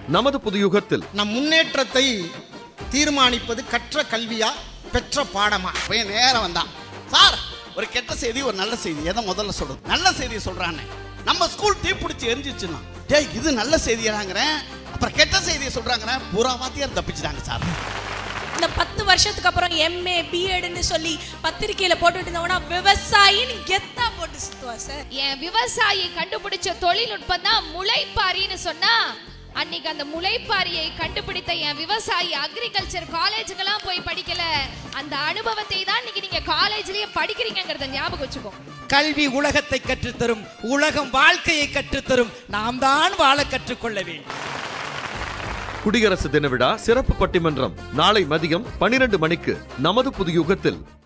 நமது புதுயுகத்தில் நம் முன்னேற்றத்தை தீர்மானிப்பது கற்ற கல்வியா பெற்ற பாடமா பையன் நேரம் வந்தான் சார் ஒரு கெட்ட செய்தி ஒரு நல்ல செய்தி எதை முதல்ல சொல்றது நல்ல செய்தி சொல்றானே நம்ம ஸ்கூல் தீ பிடிச்சி எரிஞ்சிச்சுன்னா டேய் இது நல்ல செய்தியாங்கிறேன் அப்புறம் கெட்ட செய்தியை சொல்றாங்கிறேன் பூரா வாத்தியார் தப்பிச்சிட்டாங்க சார் இந்த பத்து வருஷத்துக்கு அப்புறம் எம்ஏ பிஎட்னு சொல்லி பத்திரிக்கையில போட்டுட்டு இருந்தவனா விவசாயின்னு கெத்தா போட்டு சுத்துவா சார் என் விவசாயி கண்டுபிடிச்ச தொழில்நுட்பம் தான் முளைப்பாரின்னு சொன்னா அன்னைக்கு அந்த முளைப்பாரியை கண்டுபிடித்த என் விவசாயி அக்ரிகல்ச்சர் காலேஜுக்கெல்லாம் போய் படிக்கல அந்த அனுபவத்தை தான் இன்னைக்கு நீங்க காலேஜ்லயே படிக்கிறீங்கிறத ஞாபகம் வச்சுக்கோ கல்வி உலகத்தை கற்றுத்தரும் உலகம் வாழ்க்கையை கற்றுத்தரும் நாம் தான் வாழ கற்றுக்கொள்ள வேண்டும் குடியரசு தின விழா சிறப்பு பட்டிமன்றம் நாளை மதியம் பனிரெண்டு மணிக்கு நமது புதுயுகத்தில்